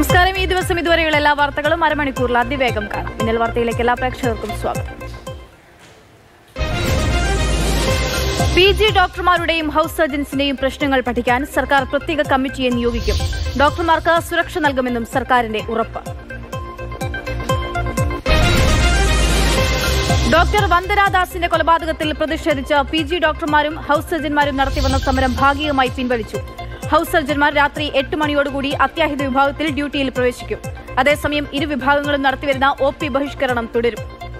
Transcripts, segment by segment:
നമസ്കാരം ഈ ദിവസം ഇതുവരെയുള്ള എല്ലാ വാർത്തകളും അരമണിക്കൂറിൽ അതിവേഗം കാണാം ഇന്നൽ വാർത്തയിലേക്ക് എല്ലാ പ്രേക്ഷകർക്കും സ്വാഗതം പി ജി ഡോക്ടർമാരുടെയും ഹൌസ് സർജൻസിന്റെയും പ്രശ്നങ്ങൾ പഠിക്കാൻ സർക്കാർ പ്രത്യേക കമ്മിറ്റിയെ നിയോഗിക്കും ഡോക്ടർമാർക്ക് സുരക്ഷ നൽകുമെന്നും സർക്കാരിന്റെ ഉറപ്പ് ഡോക്ടർ വന്ദനാദാസിന്റെ കൊലപാതകത്തിൽ പ്രതിഷേധിച്ച് പി ജി ഡോക്ടർമാരും ഹൌസ് സർജന്മാരും നടത്തിവന്ന സമരം ഭാഗികമായി പിൻവലിച്ചു ഹൌസ് സർജന്മാർ രാത്രി എട്ട് മണിയോടുകൂടി അത്യാഹിത വിഭാഗത്തിൽ ഡ്യൂട്ടിയിൽ പ്രവേശിക്കും അതേസമയം ഇരു വിഭാഗങ്ങളും നടത്തിവരുന്ന ഒ പി ബഹിഷ്കരണം തുടരും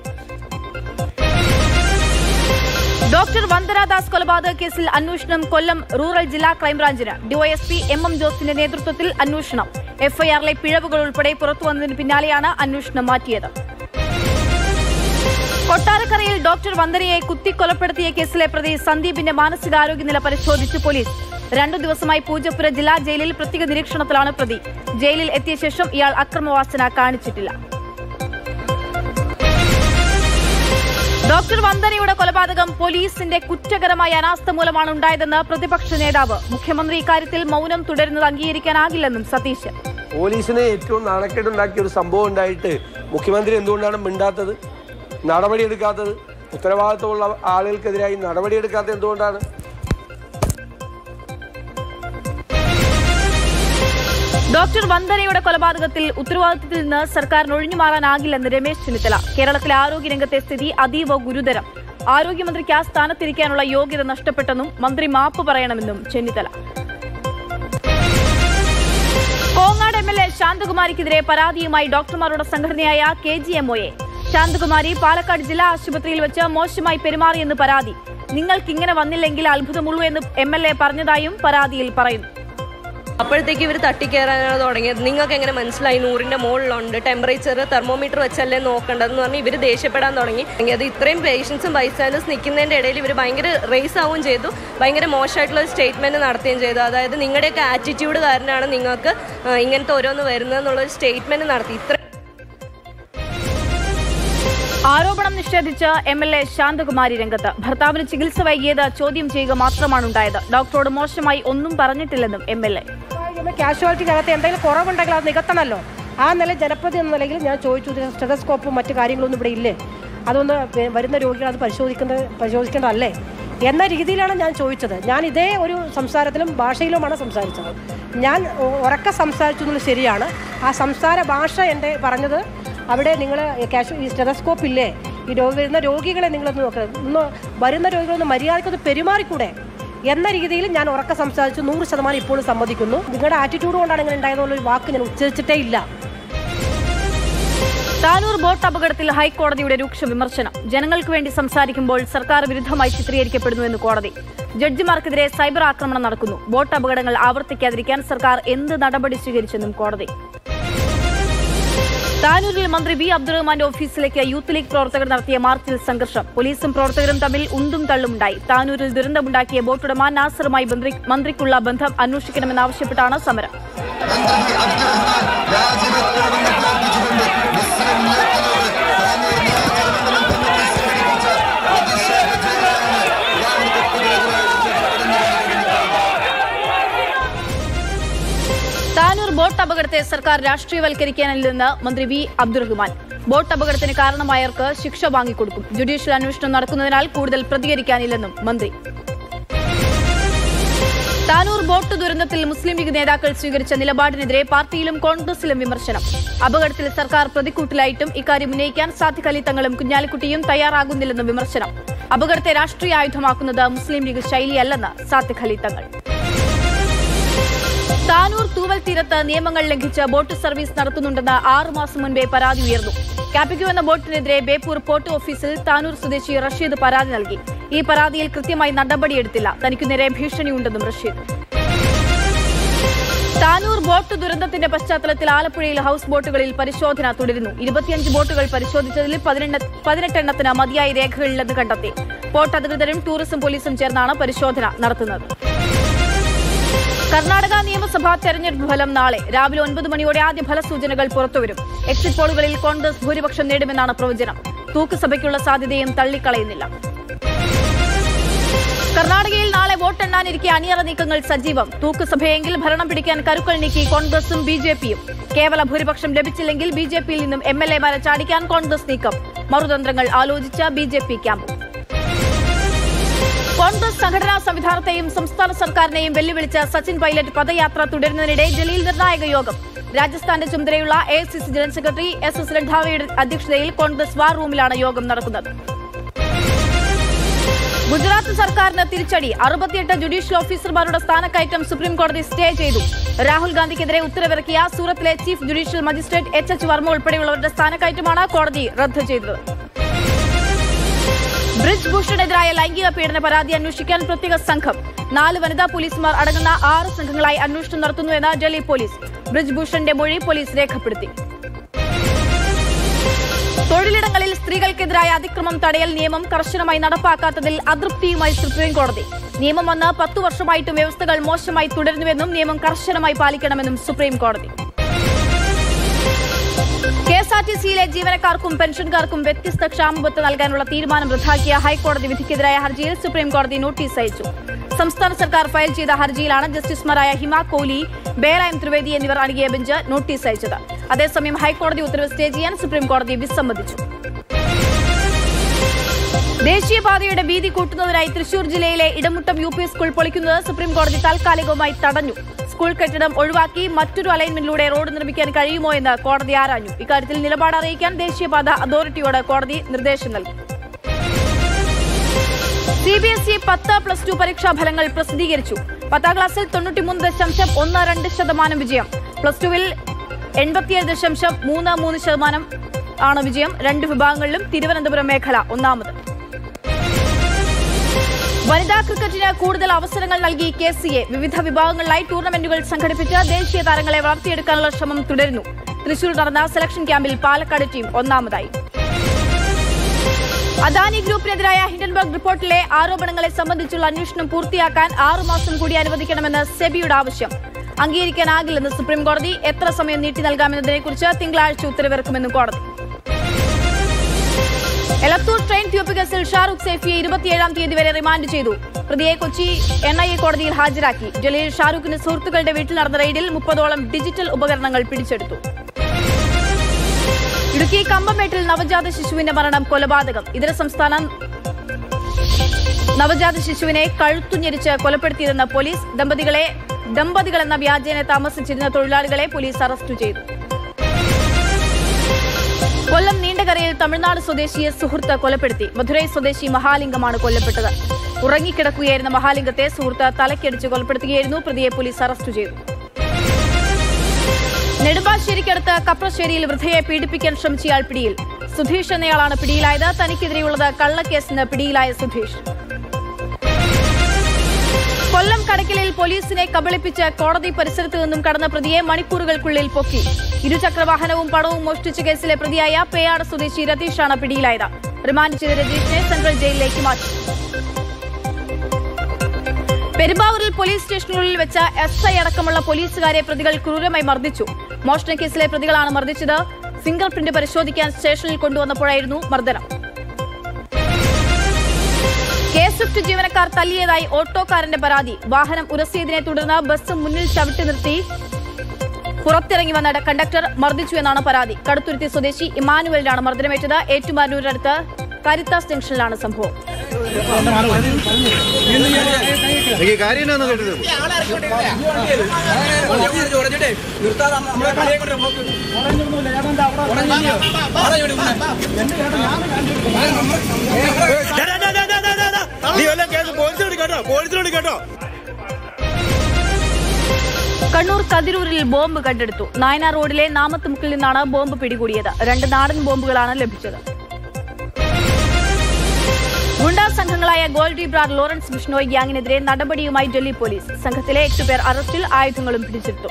ഡോക്ടർ വന്ദനാദാസ് കൊലപാതക കേസിൽ അന്വേഷണം കൊല്ലം റൂറൽ ജില്ലാ ക്രൈംബ്രാഞ്ചിന് ഡിവൈഎസ്പി എം എം ജോസിന്റെ നേതൃത്വത്തിൽ അന്വേഷണം എഫ്ഐആറിലെ പിഴവുകൾ ഉൾപ്പെടെ പുറത്തുവന്നതിന് പിന്നാലെയാണ് അന്വേഷണം മാറ്റിയത് കൊട്ടാരക്കരയിൽ ഡോക്ടർ വന്ദനയെ കുത്തിക്കൊലപ്പെടുത്തിയ കേസിലെ പ്രതി സന്ദീപിന്റെ മാനസികാരോഗ്യനില പരിശോധിച്ച് പോലീസ് രണ്ടു ദിവസമായി പൂജപ്പുര ജില്ലാ ജയിലിൽ പ്രത്യേക നിരീക്ഷണത്തിലാണ് പ്രതി ജയിലിൽ എത്തിയ ശേഷം ഇയാൾ അക്രമവാസന കാണിച്ചിട്ടില്ല ഡോക്ടർ വന്ദനയുടെ കൊലപാതകം പോലീസിന്റെ കുറ്റകരമായ അനാസ്ഥ മൂലമാണ് ഉണ്ടായതെന്ന് പ്രതിപക്ഷ നേതാവ് മുഖ്യമന്ത്രി ഇക്കാര്യത്തിൽ മൗനം തുടരുന്നത് അംഗീകരിക്കാനാകില്ലെന്നും സതീശൻ പോലീസിന് ഏറ്റവും നാണക്കേടുണ്ടാക്കിയ ഒരു സംഭവം ഉണ്ടായിട്ട് മുഖ്യമന്ത്രി എന്തുകൊണ്ടാണ് മിണ്ടാത്തത് നടപടിയെടുക്കാത്തത് ഉത്തരവാദിത്തമുള്ള ആളുകൾക്കെതിരായി നടപടിയെടുക്കാത്തത് എന്തുകൊണ്ടാണ് ഡോക്ടർ വന്ദനയുടെ കൊലപാതകത്തിൽ ഉത്തരവാദിത്തത്തിൽ നിന്ന് സർക്കാരിന് ഒഴിഞ്ഞുമാറാനാകില്ലെന്ന് രമേശ് ചെന്നിത്തല കേരളത്തിലെ ആരോഗ്യരംഗത്തെ സ്ഥിതി അതീവ ഗുരുതരം ആരോഗ്യമന്ത്രിക്ക് ആ സ്ഥാനത്തിരിക്കാനുള്ള യോഗ്യത നഷ്ടപ്പെട്ടെന്നും മന്ത്രി മാപ്പ് പറയണമെന്നും Chennithala Kongad M L A ശാന്തകുമാരിക്കെതിരെ പരാതിയുമായി ഡോക്ടർമാരുടെ സംഘടനയായ കെ ജി എം ഒയെ ശാന്തകുമാരി പാലക്കാട് ജില്ലാ ആശുപത്രിയിൽ വെച്ച് മോശമായി പെരുമാറിയെന്ന് പരാതി നിങ്ങൾക്ക് ഇങ്ങനെ വന്നില്ലെങ്കിൽ അത്ഭുതമുള്ളൂ എന്ന് എം എൽ എ പറഞ്ഞതായും പരാതിയിൽ പറയുന്നു അപ്പോഴത്തേക്ക് ഇവർ തട്ടിക്കയറാനാണ് തുടങ്ങിയത് നിങ്ങൾക്ക് എങ്ങനെ മനസ്സിലായി നൂറിന്റെ മുകളിലുണ്ട് ടെമ്പറേച്ചർ തെർമോമീറ്റർ വെച്ചല്ലേ നോക്കേണ്ടതെന്ന് പറഞ്ഞ് ഇവർ ദേഷ്യപ്പെടാൻ തുടങ്ങി അത് ഇത്രയും പേഷ്യൻസും ബൈസ്റ്റാൻഡേഴ്സ് നിൽക്കുന്നതിൻ്റെ ഇടയിൽ ഇവർ ഭയങ്കര റേസ് ആവുകയും ചെയ്തു ഭയങ്കര മോശമായിട്ടുള്ള ഒരു സ്റ്റേറ്റ്മെന്റ് നടത്തുകയും ചെയ്തു അതായത് നിങ്ങളുടെയൊക്കെ ആറ്റിറ്റ്യൂഡ് കാരണമാണ് നിങ്ങൾക്ക് ആ, ഇങ്ങനത്തെ ഓരോന്ന് വരുന്നതെന്നുള്ളൊരു സ്റ്റേറ്റ്മെന്റ് നടത്തി ഇത്ര ആരോപണം നിഷേധിച്ച് എം എൽ എ ശാന്തകുമാരി രംഗത്ത് ഭർത്താവിന് ചികിത്സ വൈകിയത് ചോദ്യം ചെയ്യുക മാത്രമാണ് ഉണ്ടായത് ഡോക്ടറോട് മോശമായി ഒന്നും പറഞ്ഞിട്ടില്ലെന്നും എം എൽ എ കാഷ്വാലിറ്റിക്കകത്ത് എന്തെങ്കിലും കുറവുണ്ടെങ്കിൽ അത് നികത്തണമല്ലോ ആ നില ജനപ്രതി എന്ന നിലയിൽ ഞാൻ ചോദിച്ചു സ്റ്റെതസ്കോപ്പും മറ്റു കാര്യങ്ങളൊന്നും ഇവിടെ ഇല്ലേ അതൊന്ന് വ- വരുന്ന രോഗികൾ അത് പരിശോധിക്കേണ്ട പരിശോധിക്കേണ്ടതല്ലേ എന്ന രീതിയിലാണ് ഞാൻ ചോദിച്ചത് ഞാൻ ഇതേ ഒരു സംസാരത്തിലും ഭാഷയിലുമാണ് സംസാരിച്ചത് ഞാൻ ഉ- ഉറക്കെ സംസാരിച്ചു എന്നുള്ളത് ശരിയാണ് ആ സംസാര ഭാഷ എൻ്റെ പറഞ്ഞത് അവിടെ നിങ്ങൾ ക്യാഷ് ഈ സ്റ്റെതസ്കോപ്പ് ഇല്ലേ ഈ രോഗി വരുന്ന രോഗികളെ നിങ്ങളൊന്ന് നോക്കുക ഒന്ന് വരുന്ന രോഗികളൊന്ന് മര്യാദയ്ക്കൊന്ന് പെരുമാറിക്കൂടെ എന്ന രീതിയിൽ ഞാൻ ഉറക്കെ സംസാരിച്ചു നൂറ് ശതമാനം ഇപ്പോഴും സമ്മതിക്കുന്നു നിങ്ങളുടെ ആറ്റിറ്റ്യൂഡ് കൊണ്ടാണ് ഇങ്ങനെ ഉണ്ടായതെന്നുള്ള ഒരു വാക്ക് ഞാൻ ഉച്ചരിച്ചിട്ടേ ഇല്ല താനൂർ ബോട്ട് അപകടത്തിൽ ഹൈക്കോടതിയുടെ രൂക്ഷ വിമർശനം ജനങ്ങൾക്ക് വേണ്ടി സംസാരിക്കുമ്പോൾ സർക്കാർ വിരുദ്ധമായി ചിത്രീകരിക്കപ്പെടുന്നുവെന്ന് കോടതി ജഡ്ജിമാർക്കെതിരെ സൈബർ ആക്രമണം നടക്കുന്നു ബോട്ട് അപകടങ്ങൾ ആവർത്തിക്കാതിരിക്കാൻ സർക്കാർ എന്ത് നടപടി സ്വീകരിച്ചെന്നും കോടതി താനൂരിൽ മന്ത്രി വി അബ്ദുറഹ്മാന്റെ ഓഫീസിലേക്ക് യൂത്ത് ലീഗ് പ്രവർത്തകർ നടത്തിയ മാർച്ചിൽ സംഘർഷം പോലീസും പ്രവർത്തകരും തമ്മിൽ ഉന്തും തള്ളുമുണ്ടായി താനൂരിൽ ദുരന്തമുണ്ടാക്കിയ ബോട്ടുടമ നാസറുമായി മന്ത്രി- മന്ത്രിക്കുള്ള ബന്ധം അന്വേഷിക്കണമെന്നാവശ്യപ്പെട്ടാണ് സമരം താനൂർ ബോട്ട് അപകടത്തെ സർക്കാർ രാഷ്ട്രീയവൽക്കരിക്കാനില്ലെന്ന് മന്ത്രി വി അബ്ദുറഹ്മാൻ ബോട്ട് അപകടത്തിന് കാരണമായവർക്ക് ശിക്ഷ വാങ്ങിക്കൊടുക്കും ജുഡീഷ്യൽ അന്വേഷണം നടക്കുന്നതിനാൽ കൂടുതൽ പ്രതികരിക്കാനില്ലെന്നും മന്ത്രി താനൂർ ബോട്ട് ദുരന്തത്തിൽ മുസ്ലിം ലീഗ് നേതാക്കൾ സ്വീകരിച്ച നിലപാടിനെതിരെ പാർട്ടിയിലും കോൺഗ്രസിലും വിമർശനം അപകടത്തിൽ സർക്കാർ പ്രതിക്കൂട്ടിലായിട്ടും ഇക്കാര്യം ഉന്നയിക്കാൻ സാദിഖ് അലി തങ്ങളും കുഞ്ഞാലിക്കുട്ടിയും തയ്യാറാകുന്നില്ലെന്ന് വിമർശനം അപകടത്തെ രാഷ്ട്രീയ ആയുധമാക്കുന്നത് മുസ്ലിം ലീഗ് ശൈലിയല്ലെന്ന് സാദിഖ് അലി തങ്ങൾ താനൂർ തൂവൽ തീരത്ത് നിയമങ്ങൾ ലംഘിച്ച് ബോട്ട് സർവീസ് നടത്തുന്നുണ്ടെന്ന് ആറു മാസം മുൻപേ പരാതി ഉയർന്നു കാപ്പിക്കു എന്ന ബോട്ടിനെതിരെ ബേപ്പൂർ പോർട്ട് ഓഫീസിൽ താനൂർ സ്വദേശി റഷീദ് പരാതി നൽകി ഈ പരാതിയിൽ കൃത്യമായി നടപടിയെടുത്തില്ല തനിക്കു നേരെ ഭീഷണിയുണ്ടെന്നും റഷീദ് താനൂർ ബോട്ട് ദുരന്തത്തിന്റെ പശ്ചാത്തലത്തിൽ ആലപ്പുഴയിൽ ഹൌസ് ബോട്ടുകളിൽ പരിശോധന തുടരുന്നു ഇരുപത്തിയഞ്ച് ബോട്ടുകൾ പരിശോധിച്ചതിൽ പതിനെണ്ണ പതിനെട്ടെണ്ണത്തിന് മതിയായ രേഖകളില്ലെന്ന് കണ്ടെത്തി പോർട്ട് അധികൃതരും ടൂറിസം പോലീസും ചേർന്നാണ് പരിശോധന നടത്തുന്നത് കർണാടക നിയമസഭാ തെരഞ്ഞെടുപ്പ് ഫലം നാളെ രാവിലെ ഒൻപത് മണിയോടെ ആദ്യ ഫലസൂചനകൾ പുറത്തുവരും എക്സിറ്റ് പോളുകളിൽ കോൺഗ്രസ് ഭൂരിപക്ഷം നേടുമെന്നാണ് പ്രവചനം തൂക്കുസഭയ്ക്കുള്ള സാധ്യതയും തള്ളിക്കളയുന്നില്ല കർണാടകയിൽ നാളെ വോട്ടെണ്ണാനിരിക്കെ അണിയറ നീക്കങ്ങൾ സജീവം തൂക്കുസഭയെങ്കിൽ ഭരണം പിടിക്കാൻ കരുക്കൾ നീക്കി കോൺഗ്രസും ബി ജെ പിയും കേവല ഭൂരിപക്ഷം ലഭിച്ചില്ലെങ്കിൽ ബി ജെ പിയിൽ നിന്നും എം എൽ എമാരെ ചാടിക്കാൻ കോൺഗ്രസ് നീക്കം മറുതന്ത്രങ്ങൾ ആലോചിച്ച B J P camp Congress സംഘടനാ സംവിധാനത്തെയും സംസ്ഥാന സർക്കാരിനെയും വെല്ലുവിളിച്ച സച്ചിൻ പൈലറ്റ് പദയാത്ര തുടരുന്നതിനിടെ ജലീൽ നിർണായക യോഗം രാജസ്ഥാന്റെ ചുമതലയുള്ള A I C C general secretary S S രണ്ധാവയുടെ അധ്യക്ഷതയിൽ കോൺഗ്രസ് വാർ റൂമിലാണ് യോഗം നടക്കുന്നത് ഗുജറാത്ത് സർക്കാരിന് തിരിച്ചടി അറുപത്തിയെട്ട് ജുഡീഷ്യൽ ഓഫീസർമാരുടെ സ്ഥാനക്കയറ്റം സുപ്രീം കോടതി സ്റ്റേ ചെയ്തു രാഹുൽ ഗാന്ധിക്കെതിരെ ഉത്തരവിറക്കിയ സൂറത്തിലെ chief judicial magistrate H H Varma ഉൾപ്പെടെയുള്ളവരുടെ സ്ഥാനക്കയറ്റമാണ് കോടതി റദ്ദ് ചെയ്തത് ബ്രിജ് ഭൂഷണെതിരായ ലൈംഗിക പീഡന പരാതി അന്വേഷിക്കാൻ പ്രത്യേക സംഘം നാല് വനിതാ പോലീസുമാർ അടങ്ങുന്ന ആറ് സംഘങ്ങളായി അന്വേഷണം നടത്തുന്നുവെന്ന് ഡൽഹി പോലീസ് ബ്രിജ് ഭൂഷണിന്റെ മൊഴി പോലീസ് രേഖപ്പെടുത്തി തൊഴിലിടങ്ങളിൽ സ്ത്രീകൾക്കെതിരായ അതിക്രമം തടയൽ നിയമം കർശനമായി നടപ്പാക്കാത്തതിൽ അതൃപ്തിയുമായി സുപ്രീം കോടതി നിയമം വന്ന് പത്തു വർഷമായിട്ടും വ്യവസ്ഥകൾ മോശമായി തുടരുന്നുവെന്നും നിയമം കർശനമായി പാലിക്കണമെന്നും സുപ്രീം കോടതി കെ എസ് ആർ ടി സിയിലെ ജീവനക്കാർക്കും പെൻഷൻകാർക്കും വ്യത്യസ്ത ക്ഷാമബത്ത് നൽകാനുള്ള തീരുമാനം റദ്ദാക്കിയ ഹൈക്കോടതി വിധിക്കെതിരായ ഹർജിയിൽ സുപ്രീം കോടതി നോട്ടീസ് അയച്ചു സംസ്ഥാന സർക്കാർ ഫയൽ ചെയ്ത ഹർജിയിലാണ് ജസ്റ്റിസുമാരായ ഹിമ കോഹ്ലി ബേലായം ത്രിവേദി എന്നിവർ അടങ്ങിയ ബെഞ്ച് നോട്ടീസ് അയച്ചത് അതേസമയം ഹൈക്കോടതി ഉത്തരവ് സ്റ്റേ ചെയ്യാൻ സുപ്രീം കോടതി വിസമ്മതിച്ചു ദേശീയപാതയുടെ വീതി കൂട്ടുന്നതിനായി തൃശൂർ ജില്ലയിലെ ഇടമുട്ടം യു പി സ്കൂൾ പൊളിക്കുന്നത് സുപ്രീം കോടതി താൽക്കാലികമായി തടഞ്ഞു സ്കൂൾ കെട്ടിടം ഒഴിവാക്കി മറ്റൊരു അലൈൻമെന്റിലൂടെ റോഡ് നിർമ്മിക്കാൻ കഴിയുമോ എന്ന് കോടതി ആരാഞ്ഞു ഇക്കാര്യത്തിൽ നിലപാട് അറിയിക്കാൻ ദേശീയപാത അതോറിറ്റിയോട് കോടതി നിർദ്ദേശം നൽകി സി ബി എസ് ഇ പത്ത് പ്ലസ് ടു പരീക്ഷാ ഫലങ്ങൾ പ്രസിദ്ധീകരിച്ചു പത്താം ക്ലാസ്സിൽ തൊണ്ണൂറ്റിമൂന്ന് ദശാംശം ഒന്ന് രണ്ട് ശതമാനം വിജയം പ്ലസ് ടുവിൽ എൺപത്തിയേഴ് ദശാംശം മൂന്ന് മൂന്ന് ശതമാനം ആണ് വിജയം രണ്ട് വിഭാഗങ്ങളിലും തിരുവനന്തപുരം മേഖല ഒന്നാമത് വനിതാ ക്രിക്കറ്റിന് കൂടുതൽ അവസരങ്ങൾ നൽകി കെ സി എ വിവിധ വിഭാഗങ്ങളിലായി ടൂർണമെന്റുകൾ സംഘടിപ്പിച്ച് ദേശീയ താരങ്ങളെ വളർത്തിയെടുക്കാനുള്ള ശ്രമം തുടരുന്നു തൃശൂർ നടന്ന സെലക്ഷൻ ക്യാമ്പിൽ പാലക്കാട് ടീം ഒന്നാമതായി അദാനി ഗ്രൂപ്പിനെതിരായ ഹിൻഡൻബർഗ് റിപ്പോർട്ടിലെ ആരോപണങ്ങളെ സംബന്ധിച്ചുള്ള അന്വേഷണം പൂർത്തിയാക്കാൻ ആറുമാസം കൂടി അനുവദിക്കണമെന്ന് സെബിയുടെ ആവശ്യം അംഗീകരിക്കാനാകില്ലെന്ന് സുപ്രീം കോടതി എത്ര സമയം നീട്ടി നൽകാമെന്നതിനെക്കുറിച്ച് തിങ്കളാഴ്ച ഉത്തരവിറക്കുമെന്നും കോടതി എലത്തൂർ ട്രെയിൻ ട്യൂബ് കേസിൽ ഷാറുഖ് സേഫിയെ ഇരുപത്തിയേഴാം തീയതി വരെ റിമാൻഡ് ചെയ്തു പ്രതിയെ കൊച്ചി എൻ ഐ എ കോടതിയിൽ ഹാജരാക്കി ജലീൽ ഷാറുഖിന് സുഹൃത്തുക്കളുടെ വീട്ടിൽ നടന്ന റെയ്ഡിൽ മുപ്പതോളം ഡിജിറ്റൽ ഉപകരണങ്ങൾ പിടിച്ചെടുത്തു ഇടുക്കി കമ്പമേട്ടിൽ നവജാത ശിശുവിന്റെ മരണം കൊലപാതകം ഇതര സംസ്ഥാന നവജാത ശിശുവിനെ കഴുത്തുഞ്ഞെരിച്ച് കൊലപ്പെടുത്തിയതെന്ന പോലീസ് ദമ്പതികളെ ദമ്പതികളെന്ന വ്യാജേന താമസിച്ചിരുന്ന തൊഴിലാളികളെ പോലീസ് അറസ്റ്റ് ചെയ്തു കൊല്ലം നീണ്ടകരയിൽ തമിഴ്നാട് സ്വദേശിയെ സുഹൃത്ത് കൊലപ്പെടുത്തി മധുരൈ സ്വദേശി മഹാലിംഗമാണ് കൊല്ലപ്പെട്ടത് ഉറങ്ങിക്കിടക്കുകയായിരുന്ന മഹാലിംഗത്തെ സുഹൃത്ത് തലക്കടിച്ച് കൊലപ്പെടുത്തുകയായിരുന്നു പ്രതിയെ പോലീസ് അറസ്റ്റ് ചെയ്തു നെടുമ്പാശ്ശേരിക്കടുത്ത് കപ്രശ്ശേരിയിൽ വൃദ്ധയെ പീഡിപ്പിക്കാൻ ശ്രമിച്ചയാൾ പിടിയിൽ സുധീഷ് എന്നയാളാണ് പിടിയിലായത് തനിക്കെതിരെയുള്ളത് കള്ളക്കേസിന് പിടിയിലായ സുധീഷ് കൊല്ലം കടക്കലിൽ പോലീസിനെ കബളിപ്പിച്ച് കോടതി പരിസരത്ത് നിന്നും കടന്ന പ്രതിയെ മണിക്കൂറുകൾക്കുള്ളിൽ പൊക്കി ഇരുചക്രവാഹനവും പണവും മോഷ്ടിച്ച കേസിലെ പ്രതിയായ പേയാട് സ്വദേശി രതീഷാണ് പിടിയിലായത് റിമാൻഡ് ചെയ്ത രതീഷിനെ സെൻട്രൽ ജയിലിലേക്ക് മാറ്റി പെരുമ്പാവൂരിൽ പോലീസ് സ്റ്റേഷനുള്ളിൽ വെച്ച എസ് ഐ അടക്കമുള്ള പോലീസുകാരെ പ്രതികൾ ക്രൂരമായി മർദ്ദിച്ചു മോഷണ കേസിലെ പ്രതികളാണ് മർദ്ദിച്ചത് ഫിംഗർ പ്രിന്റ് പരിശോധിക്കാൻ സ്റ്റേഷനിൽ കൊണ്ടുവന്നപ്പോഴായിരുന്നു മർദ്ദനം കെ സ്വിഫ്റ്റ് ജീവനക്കാർ തല്ലിയതായി ഓട്ടോക്കാരന്റെ പരാതി വാഹനം ഉരസിയതിനെ തുടർന്ന് ബസ് മുന്നിൽ ചവിട്ടി നിർത്തി പുറത്തിറങ്ങി വന്ന കണ്ടക്ടർ മർദ്ദിച്ചു എന്നാണ് പരാതി കടുത്തുരുത്തി സ്വദേശി ഇമാനുവലിനാണ് മർദ്ദനമേറ്റത് ഏറ്റുമാനൂരിനടുത്ത് കരിത്താസ് ജംഗ്ഷനിലാണ് സംഭവം എനിക്ക് കാര്യം എന്നാന്ന് കേട്ടത് നീ വല്ല കേസ് പോലീസിനോട് കേട്ടോ പോലീസിനോട് കേട്ടോ കണ്ണൂർ കതിരൂരിൽ ബോംബ് കണ്ടെടുത്തു നായനാർ റോഡിലെ നാമത്തുമുക്കിൽ നിന്നാണ് ബോംബ് പിടികൂടിയത് രണ്ട് നാടൻ ബോംബുകളാണ് ലഭിച്ചത് ഗുണ്ടാ സംഘങ്ങളായ ഗോൾഡി ബ്രാർ ലോറൻസ് ബിഷ്ണോയ് ഗ്യാങ്ങിനെതിരെ നടപടിയുമായി ഡൽഹി പോലീസ് സംഘത്തിലെ എട്ടുപേർ അറസ്റ്റിൽ ആയുധങ്ങളും പിടിച്ചെടുത്തു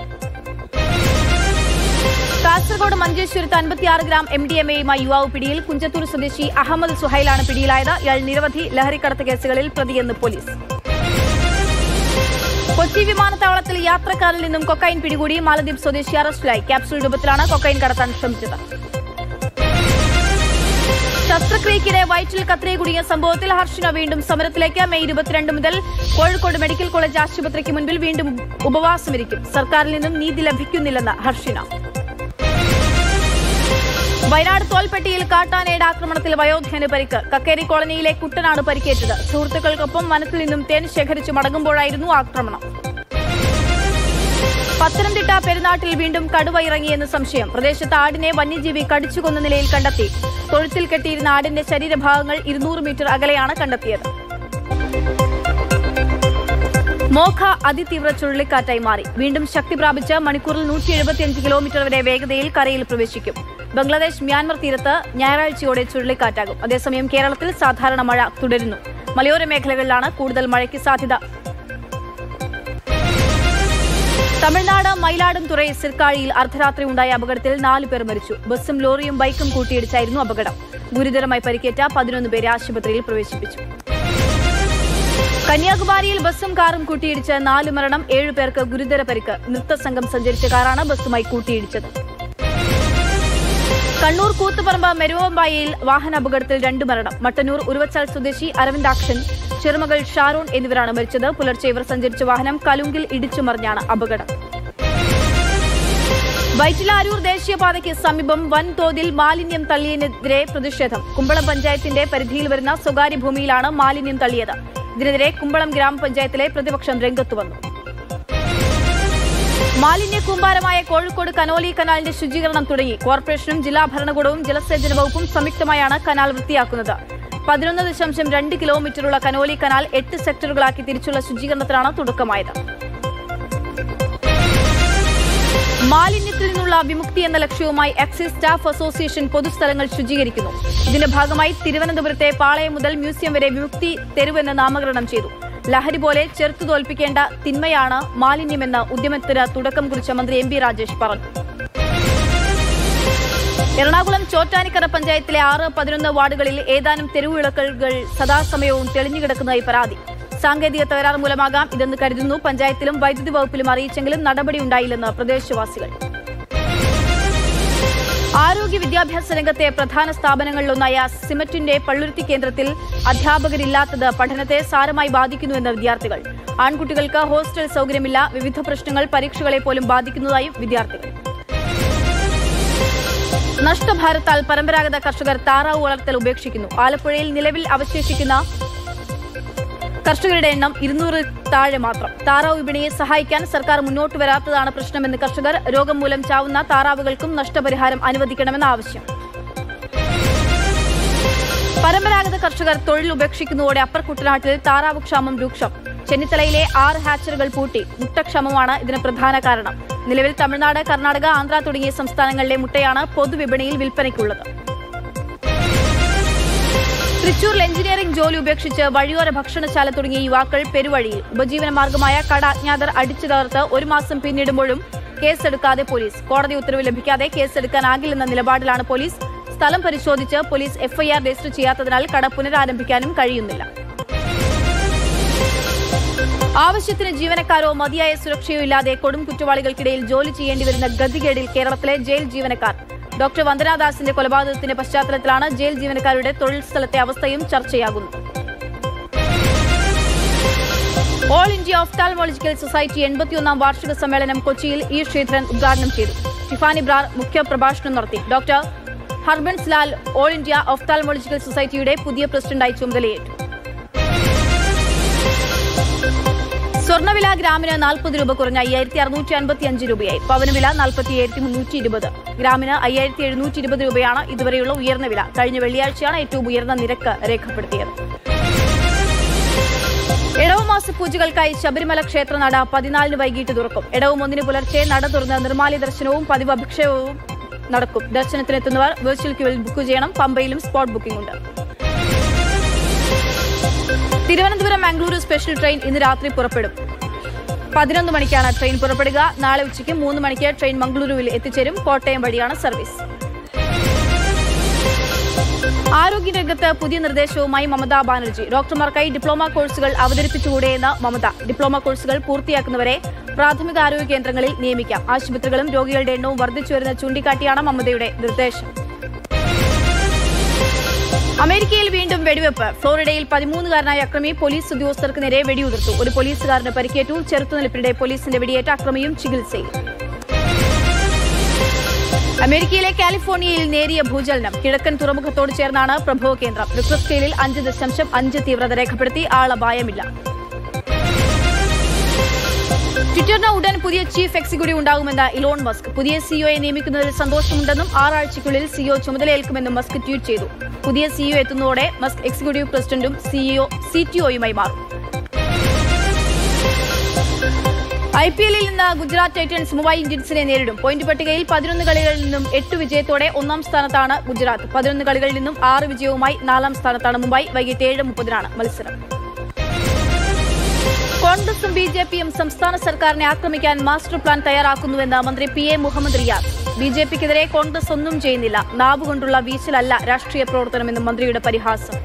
കാസർഗോഡ് മഞ്ചേശ്വരത്ത് അൻപത്തിയാറ് ഗ്രാം എം ഡി എം എയുമായി യുവാവ് പിടിയിൽ കുഞ്ചത്തൂർ സ്വദേശി അഹമ്മദ് സുഹൈലാണ് പിടിയിലായത് ഇയാൾ നിരവധി ലഹരിക്കടത്ത് കേസുകളിൽ പ്രതിയെന്ന് പോലീസ് കൊച്ചി വിമാനത്താവളത്തിൽ യാത്രക്കാരിൽ നിന്നും കൊക്കൈൻ പിടികൂടി മാലദ്വീപ് സ്വദേശി അറസ്റ്റിലായി ക്യാപ്സൂൾ രൂപത്തിലാണ് കൊക്കൈൻ കടത്താൻ ശ്രമിച്ചത് ശസ്ത്രക്രിയക്കിടെ വയറ്റിൽ കത്രിയ കുടുങ്ങിയ സംഭവത്തിൽ ഹർഷിന വീണ്ടും സമരത്തിലേക്ക് മെയ് ഇരുപത്തിരണ്ട് മുതൽ കോഴിക്കോട് മെഡിക്കൽ കോളേജ് ആശുപത്രിക്ക് മുൻപിൽ വീണ്ടും ഉപവാസമിരിക്കും സർക്കാരിൽ നിന്നും നീതി ലഭിക്കുന്നില്ലെന്ന് ഹർഷിന വയനാട് തോൽപ്പെട്ടിയിൽ കാട്ടാനയുടെ ആക്രമണത്തിൽ വയോധ്യന് പരിക്ക് കക്കേരി കോളനിയിലെ കുട്ടനാണ് പരിക്കേറ്റത് സുഹൃത്തുക്കൾക്കൊപ്പം വനത്തിൽ നിന്നും തേൻ ശേഖരിച്ചു മടങ്ങുമ്പോഴായിരുന്നു ആക്രമണം പത്തനംതിട്ട പെരുന്നാട്ടിൽ വീണ്ടും കടുവ ഇറങ്ങിയെന്ന് സംശയം പ്രദേശത്ത് ആടിനെ വന്യജീവി കടിച്ചു കൊന്ന നിലയിൽ കണ്ടെത്തി തൊഴുത്തിൽ കെട്ടിയിരുന്ന ആടിന്റെ ശരീരഭാഗങ്ങൾ ഇരുന്നൂറ് മീറ്റർ അകലെയാണ് കണ്ടെത്തിയത് മോഖ അതിതീവ്ര ചുഴലിക്കാറ്റായി മാറി വീണ്ടും ശക്തി പ്രാപിച്ച് മണിക്കൂറിൽ നൂറ്റി എഴുപത്തിയഞ്ച് കിലോമീറ്റർ വരെ വേഗതയിൽ കരയിൽ പ്രവേശിക്കും ബംഗ്ലാദേശ് മ്യാൻമർ തീരത്ത് ഞായറാഴ്ചയോടെ ചുഴലിക്കാറ്റാകും അതേസമയം കേരളത്തിൽ സാധാരണ മഴ തുടരുന്നു മലയോര മേഖലകളിലാണ് കൂടുതൽ മഴയ്ക്ക് സാധ്യത തമിഴ്നാട് മയിലാടുംതുറൈ സിർക്കാഴിയിൽ അർദ്ധരാത്രി ഉണ്ടായ അപകടത്തിൽ നാലു പേർ മരിച്ചു ബസ്സും ലോറിയും ബൈക്കും കൂട്ടിയിടിച്ചായിരുന്നു അപകടം ഗുരുതരമായി പരിക്കേറ്റ പതിനൊന്ന് പേരെ ആശുപത്രിയിൽ പ്രവേശിപ്പിച്ചു കന്യാകുമാരിയിൽ ബസ്സും കാറും കൂട്ടിയിടിച്ച് നാല് മരണം ഏഴു പേർക്ക് ഗുരുതര പരിക്ക് നൃത്തസംഘം സഞ്ചരിച്ച കാറാണ് ബസ്സുമായി കൂട്ടിയിടിച്ചത് കണ്ണൂർ കൂത്തുപറമ്പ് മെരുവമ്പായയിൽ വാഹനാപകടത്തിൽ രണ്ട് മരണം മട്ടന്നൂർ ഉരുവച്ചാൽ സ്വദേശി അരവിന്ദാക്ഷൻ ചെറുമകൾ ഷാരോൺ എന്നിവരാണ് മരിച്ചത് പുലർച്ചെ ഇവർ സഞ്ചരിച്ച വാഹനം കലുങ്കിൽ ഇടിച്ചു മറിഞ്ഞാണ് അപകടം വൈറ്റിലാരൂർ ദേശീയപാതയ്ക്ക് സമീപം വൻതോതിൽ മാലിന്യം തള്ളിയതിനെതിരെ പ്രതിഷേധം കുമ്പളം പഞ്ചായത്തിന്റെ പരിധിയിൽ വരുന്ന സ്വകാര്യ ഭൂമിയിലാണ് മാലിന്യം തള്ളിയത് ഇതിനെതിരെ കുമ്പളം ഗ്രാമപഞ്ചായത്തിലെ പ്രതിപക്ഷം രംഗത്തു വന്നു മാലിന്യ കൂമ്പാരമായ കോഴിക്കോട് കനോലി കനാലിന്റെ ശുചീകരണം തുടങ്ങി കോർപ്പറേഷനും ജില്ലാ ഭരണകൂടവും ജലസേചന വകുപ്പും സംയുക്തമായാണ് കനാൽ വൃത്തിയാക്കുന്നത് പതിനൊന്ന് ദശാംശം രണ്ട് കിലോമീറ്ററുള്ള കനോലി കനാൽ എട്ട് സെക്ടറുകളാക്കി തിരിച്ചുള്ള ശുചീകരണത്തിനാണ് തുടക്കമായത് മാലിന്യത്തിൽ നിന്നുള്ള വിമുക്തി എന്ന ലക്ഷ്യവുമായി എക്സൈസ് സ്റ്റാഫ് അസോസിയേഷൻ പൊതുസ്ഥലങ്ങൾ ശുചീകരിക്കുന്നു ഇതിന്റെ ഭാഗമായി തിരുവനന്തപുരത്തെ പാളയം മുതൽ മ്യൂസിയം വരെ വിമുക്തി തെരുവെന്ന് നാമകരണം ചെയ്തു ലഹരി പോലെ ചെറുത്തു തോൽപ്പിക്കേണ്ട തിന്മയാണ് മാലിന്യമെന്ന് ഉദ്യമത്തിന് തുടക്കം കുറിച്ച മന്ത്രി എം പി രാജേഷ് പറഞ്ഞു എറണാകുളം ചോറ്റാനിക്കര പഞ്ചായത്തിലെ ആറ് പതിനൊന്ന് വാർഡുകളിൽ ഏതാനും തെരുവുവിളക്കുകൾ സദാസമയവും തെളിഞ്ഞുകിടക്കുന്നതായി പരാതി സാങ്കേതിക തകരാർ മൂലമാകാം ഇതെന്ന് കരുതുന്നു പഞ്ചായത്തിലും വൈദ്യുതി വകുപ്പിലും അറിയിച്ചെങ്കിലും നടപടിയുണ്ടായില്ലെന്ന് പ്രദേശവാസികൾ ആരോഗ്യ വിദ്യാഭ്യാസ രംഗത്തെ പ്രധാന സ്ഥാപനങ്ങളിലൊന്നായ സിമറ്റിന്റെ പള്ളുരുത്തി കേന്ദ്രത്തിൽ അധ്യാപകരില്ലാത്തത് പഠനത്തെ സാരമായി ബാധിക്കുന്നുവെന്ന് വിദ്യാർത്ഥികൾ ആൺകുട്ടികൾക്ക് ഹോസ്റ്റൽ സൗകര്യമില്ല വിവിധ പ്രശ്നങ്ങൾ പരീക്ഷകളെ പോലും ബാധിക്കുന്നതായും വിദ്യാർത്ഥികൾ നഷ്ടഭാരത്താൽ പരമ്പരാഗത കർഷകർ താറാവ് വളർത്തൽ ഉപേക്ഷിക്കുന്നു ആലപ്പുഴയിൽ നിലവിൽ അവശേഷിക്കുന്ന കർഷകരുടെ എണ്ണം ഇരുന്നൂറിൽ താഴെ മാത്രം താറാവ് വിപണിയെ സഹായിക്കാൻ സർക്കാർ മുന്നോട്ട് വരാത്തതാണ് പ്രശ്നമെന്ന് കർഷകർ രോഗം മൂലം ചാവുന്ന താറാവുകൾക്കും നഷ്ടപരിഹാരം അനുവദിക്കണമെന്ന ആവശ്യം പരമ്പരാഗത കർഷകർ തൊഴിൽ ഉപേക്ഷിക്കുന്നതോടെ അപ്പർ കുട്ടനാട്ടിൽ താറാവ് ക്ഷാമം രൂക്ഷം ചെന്നിത്തലയിലെ ആറ് ഹാച്ചറുകൾ പൂട്ടി മുട്ടക്ഷാമമാണ് ഇതിന് പ്രധാന കാരണം നിലവിൽ തമിഴ്നാട് കർണാടക ആന്ധ്ര തുടങ്ങിയ സംസ്ഥാനങ്ങളിലെ മുട്ടയാണ് പൊതുവിപണിയിൽ വിൽപ്പനയ്ക്കുള്ളത് തൃശൂരിൽ എഞ്ചിനീയറിംഗ് ജോലി ഉപേക്ഷിച്ച് വഴിയോര ഭക്ഷണശാല തുടങ്ങിയ യുവാക്കൾ പെരുവഴിയിൽ ഉപജീവന മാർഗമായ കട അജ്ഞാതർ അടിച്ചു തകർത്ത് ഒരു മാസം പിന്നിടുമ്പോഴും കേസെടുക്കാതെ പോലീസ് കോടതി ഉത്തരവ് ലഭിക്കാതെ കേസെടുക്കാനാകില്ലെന്ന നിലപാടിലാണ് പോലീസ് സ്ഥലം പരിശോധിച്ച് പോലീസ് എഫ്ഐആർ രജിസ്റ്റർ ചെയ്യാത്തതിനാൽ കട പുനരാരംഭിക്കാനും കഴിയുന്നില്ല ആവശ്യത്തിന് ജീവനക്കാരോ മതിയായ സുരക്ഷയോ ഇല്ലാതെ കൊടും കുറ്റവാളികൾക്കിടയിൽ ജോലി ചെയ്യേണ്ടി വരുന്ന ഗതികേടിൽ കേരളത്തിലെ ജയിൽ ജീവനക്കാർ ഡോക്ടർ വന്ദനാദാസിന്റെ കൊലപാതകത്തിന്റെ പശ്ചാത്തലത്തിലാണ് ജയിൽ ജീവനക്കാരുടെ തൊഴിൽ സ്ഥലത്തെ അവസ്ഥയും ചർച്ചയാകുന്നത് ഓൾ ഇന്ത്യ ഓഫ്താൽമോളജിക്കൽ സൊസൈറ്റി എൺപത്തിയൊന്നാം വാർഷിക സമ്മേളനം കൊച്ചിയിൽ ഇ ശ്രീധരൻ ഉദ്ഘാടനം ചെയ്തു ടിഫാനി ബ്രാർ മുഖ്യ പ്രഭാഷണം നടത്തി doctor Harbans Lal all India ophthalmological സൊസൈറ്റിയുടെ പുതിയ പ്രസിഡന്റായി ചുമതലയേറ്റു സ്വർണ്ണവില ഗ്രാമിന് നാൽപ്പത് രൂപ കുറഞ്ഞ അയ്യായിരത്തി അറുന്നൂറ്റി അൻപത്തി അഞ്ച് രൂപയായി പവന് വില നാൽപ്പത്തി ഏഴായിരത്തി മുന്നൂറ്റി ഇരുപത് ഗ്രാമിന് അയ്യായിരത്തി എഴുന്നൂറ്റി ഇരുപത് രൂപയാണ് ഇതുവരെയുള്ള ഉയർന്ന വില കഴിഞ്ഞ വെള്ളിയാഴ്ചയാണ് ഏറ്റവും ഉയർന്ന നിരക്ക് രേഖപ്പെടുത്തിയത് ഇടവമാസ പൂജകൾക്കായി ശബരിമല ക്ഷേത്രനട പതിനാലിന് വൈകിട്ട് തുറക്കും ഇടവും ഒന്നിന് പുലർച്ചെ നട തുറന്ന് നിർമാല്യ ദർശനവും പതിവ് അഭിക്ഷേപവും നടക്കും ദർശനത്തിനെത്തുന്നവർ വെർച്വൽ ക്യൂവിൽ ബുക്ക് ചെയ്യണം പമ്പയിലും സ്പോട്ട് ബുക്കിംഗ് ഉണ്ട് തിരുവനന്തപുരം മംഗളൂരു സ്പെഷ്യൽ ട്രെയിൻ ഇന്ന് രാത്രി പുറപ്പെടും പതിനൊന്ന് മണിക്കാണ് ട്രെയിൻ പുറപ്പെടുക നാളെ ഉച്ചയ്ക്ക് മൂന്ന് മണിക്ക് ട്രെയിൻ മംഗളൂരുവിൽ എത്തിച്ചേരും കോട്ടയം വഴിയാണ് സർവീസ് ആരോഗ്യരംഗത്ത് പുതിയ നിർദ്ദേശവുമായി മമതാ ബാനർജി ഡോക്ടർമാർക്കായി ഡിപ്ലോമ കോഴ്സുകൾ അവതരിപ്പിച്ചുകൂടെയെന്ന് മമത ഡിപ്ലോമ കോഴ്സുകൾ പൂർത്തിയാക്കുന്നവരെ പ്രാഥമിക ആരോഗ്യ കേന്ദ്രങ്ങളിൽ നിയമിക്കാം ആശുപത്രികളും രോഗികളുടെ എണ്ണവും വർദ്ധിച്ചു വരുന്ന ചൂണ്ടിക്കാട്ടിയാണ് മമതയുടെ നിർദ്ദേശം അമേരിക്കയിൽ വീണ്ടും വെടിവെപ്പ് ഫ്ലോറിഡയിൽ പതിമൂന്നുകാരനായ അക്രമി പോലീസ് ഉദ്യോഗസ്ഥർക്ക് നേരെ വെടിയുതിർത്തു ഒരു പോലീസുകാരന് പരിക്കേറ്റു ചെറുത്തുനിൽപ്പിനിടെ പോലീസിന്റെ വെടിയേറ്റ അക്രമിയും ചികിത്സയിൽ അമേരിക്കയിലെ കാലിഫോർണിയയിൽ നേരിയ ഭൂചലനം കിഴക്കൻ തുറമുഖത്തോട് ചേർന്നാണ് പ്രഭവ കേന്ദ്രം റിക്ടർ സ്കെയിലിൽ അഞ്ച് ദശാംശം അഞ്ച് തീവ്രത രേഖപ്പെടുത്തി ആളപായമില്ല ട്വിറ്ററിന് ഉടൻ പുതിയ ചീഫ് എക്സിക്യൂട്ടീവ് ഉണ്ടാകുമെന്ന് ഇലോൺ മസ്ക് പുതിയ സിഇഒയെ നിയമിക്കുന്നതിൽ സന്തോഷമുണ്ടെന്നും ആറാഴ്ചയ്ക്കുള്ളിൽ സിഇഒ ചുമതലയേൽക്കുമെന്നും മസ്ക് ട്വീറ്റ് ചെയ്തു പുതിയ സിഇഒ എത്തുന്നതോടെ മസ്ക് എക്സിക്യൂട്ടീവ് പ്രസിഡന്റും സിഇഒ സിടിഒയുമായി മാറും ഐ പി എല്ലിൽ നിന്ന് ഗുജറാത്ത് ടൈറ്റൻസ് മുംബൈ ഇന്ത്യൻസിനെ നേരിടും പോയിന്റ് പട്ടികയിൽ പതിനൊന്ന് കളികളിൽ നിന്നും എട്ട് വിജയത്തോടെ ഒന്നാം സ്ഥാനത്താണ് ഗുജറാത്ത് പതിനൊന്ന് കളികളിൽ നിന്നും ആറ് വിജയവുമായി നാലാം സ്ഥാനത്താണ് മുംബൈ വൈകിട്ട് ഏഴ് മുപ്പതിനാണ് മത്സരം കോൺഗ്രസും ബി ജെ പിയും സംസ്ഥാന സർക്കാരിനെ ആക്രമിക്കാൻ മാസ്റ്റർ പ്ലാൻ തയ്യാറാക്കുന്നുവെന്ന് മന്ത്രി P A Muhammad Riyas B J പിക്കെതിരെ കോൺഗ്രസ് ഒന്നും ചെയ്യുന്നില്ല നാവുകൊണ്ടുള്ള വീശലല്ല രാഷ്ട്രീയ പ്രവർത്തനമെന്നും മന്ത്രിയുടെ പരിഹാസം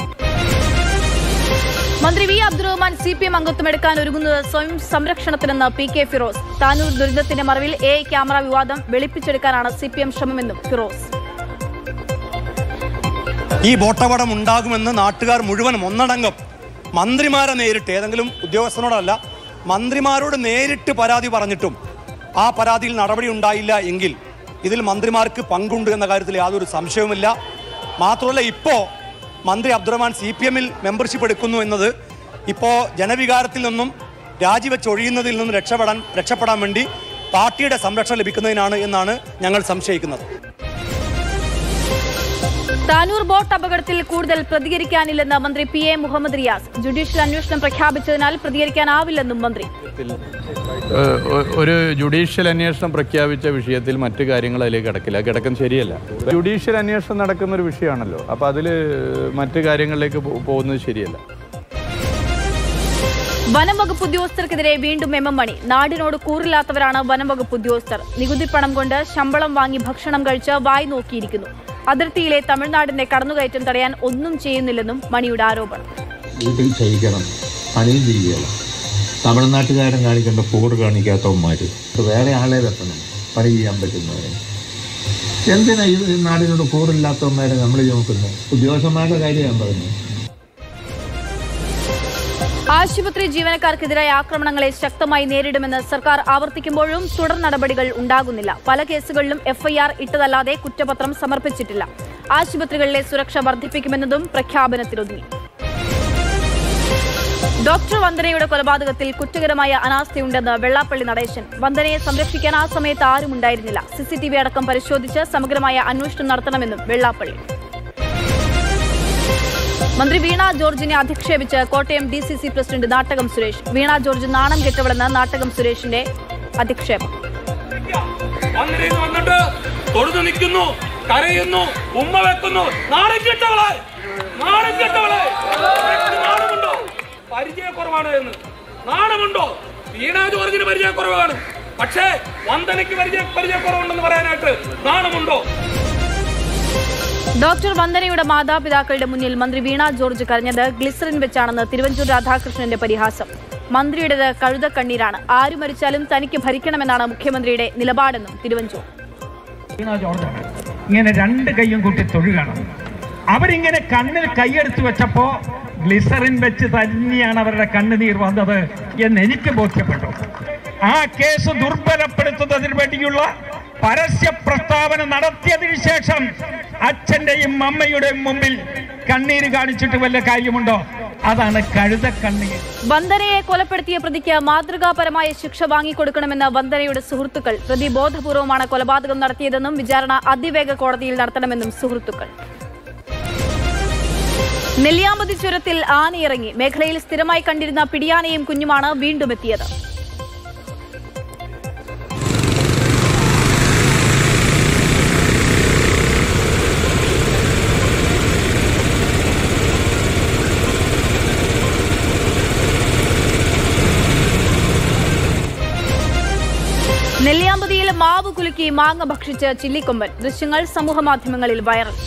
മന്ത്രി V Abdurahman C P M അംഗത്വം എടുക്കാൻ ഒരുങ്ങുന്നത് സ്വയം സംരക്ഷണത്തിനെന്ന് പി കെ ഫിറോസ് താനൂർ ദുരന്തത്തിന്റെ മറവിൽ എ ക്യാമറ വിവാദം വെളുപ്പിച്ചെടുക്കാനാണ് സി പി എം ശ്രമമെന്നും ഫിറോസ് ഈ ബോട്ടപടം ഉണ്ടാകുമെന്ന് നാട്ടുകാർ മുഴുവനും ഒന്നടങ്കം മന്ത്രിമാരെ നേരിട്ട് ഏതെങ്കിലും ഉദ്യോഗസ്ഥനോടല്ല മന്ത്രിമാരോട് നേരിട്ട് പരാതി പറഞ്ഞിട്ടും ആ പരാതിയിൽ നടപടി ഉണ്ടായില്ല എങ്കിൽ ഇതിൽ മന്ത്രിമാർക്ക് പങ്കുണ്ട് എന്ന കാര്യത്തിൽ യാതൊരു സംശയവുമില്ല മാത്രമല്ല ഇപ്പോൾ മന്ത്രി അബ്ദുറഹ്മാൻ സി പി എമ്മിൽ മെമ്പർഷിപ്പ് എടുക്കുന്നു എന്നത് ഇപ്പോൾ ജനവികാരത്തിൽ നിന്നും രാജിവെച്ചൊഴിയുന്നതിൽ നിന്നും രക്ഷപ്പെടാൻ രക്ഷപ്പെടാൻ വേണ്ടി പാർട്ടിയുടെ സംരക്ഷണം ലഭിക്കുന്നതിനാണ് എന്നാണ് ഞങ്ങൾ സംശയിക്കുന്നത് താനൂർ ബോട്ട് അപകടത്തിൽ കൂടുതൽ പ്രതികരിക്കാനില്ലെന്ന് മന്ത്രി P A Muhammad Riyas judicial അന്വേഷണം പ്രഖ്യാപിച്ചതിനാൽ പ്രതികരിക്കാനാവില്ലെന്നും മന്ത്രി ഏഹ് ഒ- ഒരു ജുഡീഷ്യൽ അന്വേഷണം പ്രഖ്യാപിച്ച വിഷയത്തിൽ മറ്റു കാര്യങ്ങൾ അതിലേക്ക് കിടക്കില്ല കിടക്കുന്നത് ശരിയല്ല ജുഡീഷ്യൽ അന്വേഷണം നടക്കുന്ന ഒരു വിഷയമാണല്ലോ അപ്പോൾ അതിൽ മറ്റു കാര്യങ്ങളിലേക്ക് പോ- പോകുന്നത് ശരിയല്ല വനം വകുപ്പ് ഉദ്യോഗസ്ഥർക്കെതിരെ വീണ്ടും എം എം മണി നാടിനോട് കൂറില്ലാത്തവരാണ് വനം വകുപ്പ് ഉദ്യോഗസ്ഥർ നികുതി പണം കൊണ്ട് ശമ്പളം വാങ്ങി ഭക്ഷണം കഴിച്ച് വായി നോക്കിയിരിക്കുന്നു അതിർത്തിയിലെ തമിഴ്നാടിന്റെ കടന്നുകയറ്റം തടയാൻ ഒന്നും ചെയ്യുന്നില്ലെന്നും മണിയുടെ ആരോപണം വീട്ടിൽ ചെയ്യിക്കണം പണിയും ചെയ്യുകയില്ല തമിഴ്നാട്ടുകാരൻ കാണിക്കേണ്ട കൂറ് കാണിക്കാത്തവന്മാർ വേറെ ആളെ വെക്കണം പണി ചെയ്യാൻ പറ്റുന്നവരെ എന്തിനാ ഇത് ഈ നാടിനോട് കൂറില്ലാത്തവന്മാരെ നമ്മൾ നോക്കുന്നത് ഉദ്യോഗസ്ഥന്മാരുടെ കാര്യം ഞാൻ പറഞ്ഞു ആശുപത്രി ജീവനക്കാർക്കെതിരായ ആക്രമണങ്ങളെ ശക്തമായി നേരിടുമെന്ന് സർക്കാർ ആവർത്തിക്കുമ്പോഴും തുടർ നടപടികൾ ഉണ്ടാകുന്നില്ല പല കേസുകളിലും എഫ്ഐആർ ഇട്ടതല്ലാതെ കുറ്റപത്രം സമർപ്പിച്ചിട്ടില്ല ആശുപത്രികളിലെ സുരക്ഷ വർദ്ധിപ്പിക്കുമെന്നതും പ്രഖ്യാപനത്തിലൊതുങ്ങി ഡോക്ടർ വന്ദനയുടെ കൊലപാതകത്തിൽ കുറ്റകരമായ അനാസ്ഥയുണ്ടെന്ന് വെള്ളാപ്പള്ളി നടേശൻ വന്ദനയെ സംരക്ഷിക്കാൻ ആ സമയത്ത് ആരും ഉണ്ടായിരുന്നില്ല സിസിടിവി അടക്കം പരിശോധിച്ച് സമഗ്രമായ അന്വേഷണം നടത്തണമെന്നും വെള്ളാപ്പള്ളി മന്ത്രി വീണ ജോർജിനെ അധിക്ഷേപിച്ച് Kottayam D C C president Nattakam Suresh Veena George നാണം കെട്ടവളെന്ന് നാട്ടകം സുരേഷിന്റെ അധിക്ഷേപം വന്നിരുന്ന് വന്നിട്ട് തൊഴുതു നിൽക്കുന്നു കരയുന്നു ഉമ്മ വെക്കുന്നു നാണം കെട്ടവളെ നാണം കെട്ടവളെ നിനക്ക് നാണമുണ്ടോ പരിചയക്കുറവാണ് എന്ന് നാണമുണ്ടോ വീണ ജോർജിന് പരിചയക്കുറവാണ് പക്ഷേ വന്ദനയ്ക്ക് പരിചയ പരിചയക്കുറവുണ്ടെന്ന് പറയാനായിട്ട് നാണമുണ്ടോ ഡോക്ടർ വന്ദനയുടെ മാതാപിതാക്കളുടെ മുന്നിൽ മന്ത്രി വീണ ജോർജ് കരഞ്ഞത് ഗ്ലിസറിൻ വെച്ചാണെന്ന് തിരുവഞ്ചൂർ രാധാകൃഷ്ണന്റെ പരിഹാസം മന്ത്രിയുടേത് കഴുതക്കണ്ണീരാണ് ആര് മരിച്ചാലും തനിക്ക് ഭരിക്കണമെന്നാണ് മുഖ്യമന്ത്രിയുടെ നിലപാടെന്നും തിരുവഞ്ചൂർ ഇങ്ങനെ രണ്ട് കൈയും കൂട്ടി തൊഴുകണം അവരിങ്ങനെ കണ്ണിൽ കൈയെടുത്ത് വെച്ചപ്പോ ഗ്ലിസറിൻ വെച്ച് തന്നെയാണ് അവരുടെ കണ്ണുനീർ വന്നത് എന്ന് എനിക്ക് ബോധ്യപ്പെട്ടു ആ കേസ് ദുർബലപ്പെടുത്തുന്നതിന് വേണ്ടിയുള്ള പരസ്യ പ്രസ്താവന നടത്തിയതിനു ശേഷം അച്ഛന്റെയും അമ്മയുടെയും മുമ്പിൽ കണ്ണീര് കാണിച്ചിട്ട് വല്ല കാര്യമുണ്ടോ അതാണ് കഴുത കണ്ണീർ വന്ദനയെ കൊലപ്പെടുത്തിയ പ്രതിക്ക് മാതൃകാപരമായ ശിക്ഷ വാങ്ങിക്കൊടുക്കണമെന്ന് വന്ദനയുടെ സുഹൃത്തുക്കൾ പ്രതി ബോധപൂർവമാണ് കൊലപാതകം നടത്തിയതെന്നും വിചാരണ അതിവേഗ കോടതിയിൽ നടത്തണമെന്നും സുഹൃത്തുക്കൾ നെല്ലിയാമ്പതി ചുരത്തിൽ ആനയിറങ്ങി മേഖലയിൽ സ്ഥിരമായി കണ്ടിരുന്ന പിടിയാനയും കുഞ്ഞുമാണ് വീണ്ടും എത്തിയത് നെല്ലിയാമ്പതിയിൽ മാവ് കുലുക്കി മാങ്ങ ഭക്ഷിച്ച് ചില്ലിക്കൊമ്പൻ ദൃശ്യങ്ങൾ സമൂഹമാധ്യമങ്ങളിൽ വൈറൽ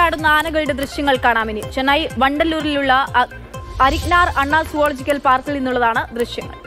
വേട്ടയാടുന്ന ആനകളുടെ ദൃശ്യങ്ങൾ കാണാമിനി ചെന്നൈ വണ്ടല്ലൂരിലുള്ള അ- അരിഗ്നാർ അണ്ണാ സുവോളജിക്കൽ പാർക്കിൽ നിന്നുള്ളതാണ് ദൃശ്യങ്ങൾ